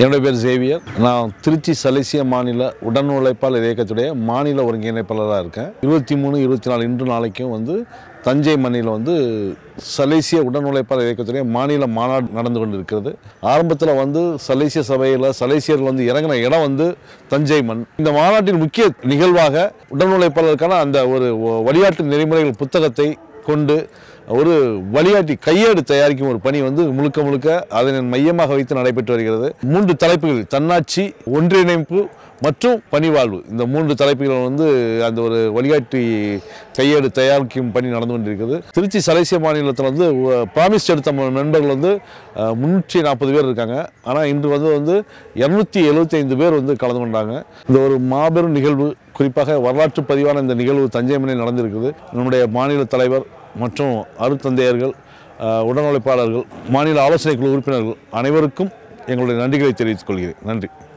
என்னுடைய பேர் சேவியர் நான் திருச்சி சலேசிய மாநில உடன் உழைப்பாளர் இயக்கத்துடைய மாநில ஒருங்கிணைப்பாளராக இருக்கேன் இருபத்தி மூணு இருபத்தி நாலு இன்று நாளைக்கும் வந்து தஞ்சை மண்ணில் வந்து சலேசிய உடன் உழைப்பாளர் இயக்கத்துடைய மாநில மாநாடு நடந்து கொண்டு இருக்கிறது ஆரம்பத்தில் வந்து சலேசிய சபையில் சலேசியர்கள் வந்து இறங்கின இடம் வந்து தஞ்சை மண் இந்த மாநாட்டின் முக்கிய நிகழ்வாக உடன் உழைப்பாளருக்கான அந்த ஒரு வழிகாட்டு நெறிமுறைகள் புத்தகத்தை கொண்டு ஒரு வழிகாட்டி கையேடு தயாரிக்கும் ஒரு பணி வந்து முழுக்க முழுக்க அதனை மையமாக வைத்து நடைபெற்று வருகிறது மூன்று தலைப்புகள் தன்னாட்சி ஒன்றிணைப்பு மற்றும் பணிவாழ்வு இந்த மூன்று தலைப்புகள் வந்து அந்த ஒரு வழிகாட்டி கையேடு தயாரிக்கும் பணி நடந்து கொண்டிருக்கிறது திருச்சி சலேசிய மாநிலத்தில் வந்து ப்ராமிஸ் எடுத்த ம- நண்பர்கள் வந்து அஹ், முன்னூற்றி நாற்பது பேர் இருக்காங்க ஆனால் இன்று வந்து வந்து இரநூத்தி எழுபத்தைந்து பேர் வந்து கலந்து கொண்டாங்க இந்த ஒரு மாபெரும் நிகழ்வு குறிப்பாக வரலாற்று பதிவான இந்த நிகழ்வு தஞ்சை மண்ணில் நடந்திருக்குது நம்முடைய மாநில தலைவர் மற்றும் அருத்தந்தையர்கள் அஹ், உடன் உழைப்பாளர்கள் மாநில ஆலோசனை குழு உறுப்பினர்கள் அனைவருக்கும் எங்களுடைய நன்றிகளை தெரிவித்துக் கொள்கிறேன் நன்றி